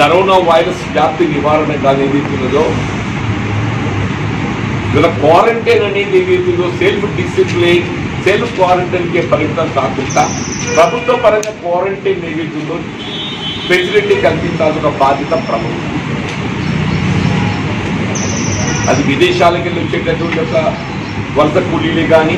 Corona virus వ్యాప్తి నివారణ కానీ ఏదైతున్నదో ఇలా క్వారంటైన్ అనేది ఏదైతుందో సెల్ఫ్ డిసిప్లిన్ సెల్ఫ్ క్వారంటైన్కే పరిమితం కాకుండా ప్రభుత్వ పరంగా క్వారంటైన్ ఏదైతుందో ఫెసిలిటీ కల్పించాల్సిన బాధ్యత ప్రభుత్వం అది విదేశాలకు వెళ్ళి వచ్చేటటువంటి ఒక వలస కూలీలే కానీ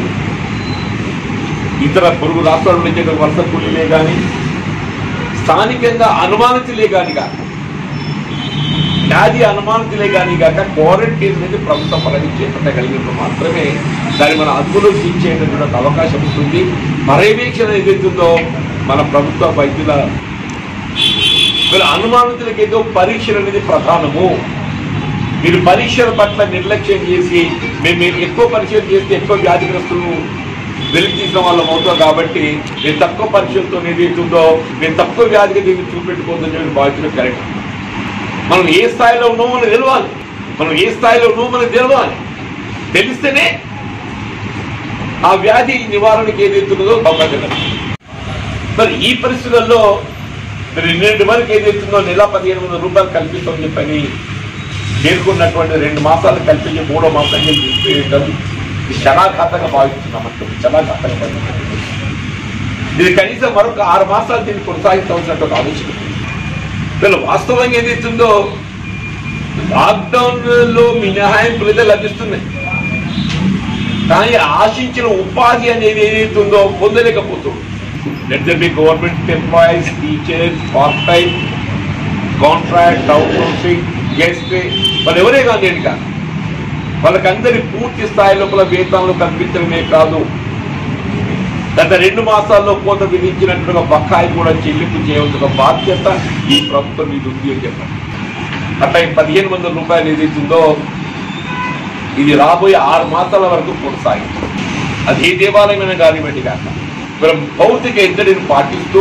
ఇతర పొరుగు రాష్ట్రాల నుంచి వచ్చే వలస కూలీలే కానీ స్థానికంగా అనుమానితులే కానీ కాక వ్యాధి అనుమానితులే కానీ కాక క్వారంటైన్ అనేది ప్రభుత్వ పరంగా చేపట్టగలిగినప్పుడు మాత్రమే దాన్ని మనం అదుపులో తీర్చేటటువంటి అవకాశం ఉంటుంది పర్యవేక్షణ ఏదైతుందో మన ప్రభుత్వ వైద్యుల వీళ్ళ అనుమానితులకు ఏదో పరీక్షలు అనేది ప్రధానము మీరు పరీక్షల పట్ల నిర్లక్ష్యం చేసి మేము మేము ఎక్కువ పరీక్షలు చేస్తే ఎక్కువ వ్యాధిగ్రస్తులు వెలికి తీసిన వాళ్ళం అవుతాం కాబట్టి నేను తక్కువ పరీక్షలతో ఏదైతుందో నేను తక్కువ వ్యాధిగా దీన్ని చూపెట్టుకోవద్దని చెప్పి భావించడం కరెక్ట్ మనం ఏ స్థాయిలో ఉన్నామో మనకు తెలవాలి మనం ఏ స్థాయిలో ఉన్నామో మనకు తెలవాలి తెలిస్తేనే ఆ వ్యాధి నివారణకి ఏదైతున్నదో అవకాశం కలుగుతుంది. మరి ఈ పరిస్థితుల్లో మరి నిన్నటి వరకు ఏదైతుందో నెల పదిహేను వందల రూపాయలు కల్పిస్తామని చెప్పని పేర్కొన్నటువంటి రెండు మాసాలు కల్పించి మూడో మాసానికి తీసుకువేయడం ఇది శరాఘాతంగా భావిస్తున్నామంటే శరాఘాతంగా భావిస్తున్నాం ఇది కనీసం మరొక ఆరు మాసాలు దీన్ని కొనసాగించవలసినట్టు ఒక ఆలోచన ఉంది. అసలు వాస్తవంగా ఏదైతుందో లాక్డౌన్ లో మినహాయింపులు అయితే లభిస్తున్నాయి కానీ ఆశించిన ఉపాధి అనేది ఏదైతుందో పొందలేకపోతుంది let there be government employees teachers part time contract outsourcing guest వాళ్ళు ఎవరే కానీ కాదు వాళ్ళకందరి పూర్తి స్థాయి లోపల వేతనాలు కల్పించడమే కాదు గత రెండు మాసాల్లో కోత విధించినట్టుగా బకాయి కూడా చెల్లింపు చేయవలసిన బాధ్యత ఈ ప్రభుత్వం మీద ఉంది అని చెప్పండి అట్లా ఈ పదిహేను వందల రూపాయలు ఏదైతుందో ఇది రాబోయే ఆరు మాసాల వరకు కొనసాగింది అది ఏ దేవాలయమైన కానివ్వండి కాక మనం భౌతిక ఎద్దడిని పాటిస్తూ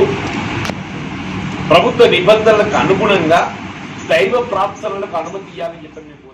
ప్రభుత్వ నిబంధనలకు అనుగుణంగా దైవ ప్రార్థనలకు అనుమతి ఇవ్వాలని చెప్పి నేను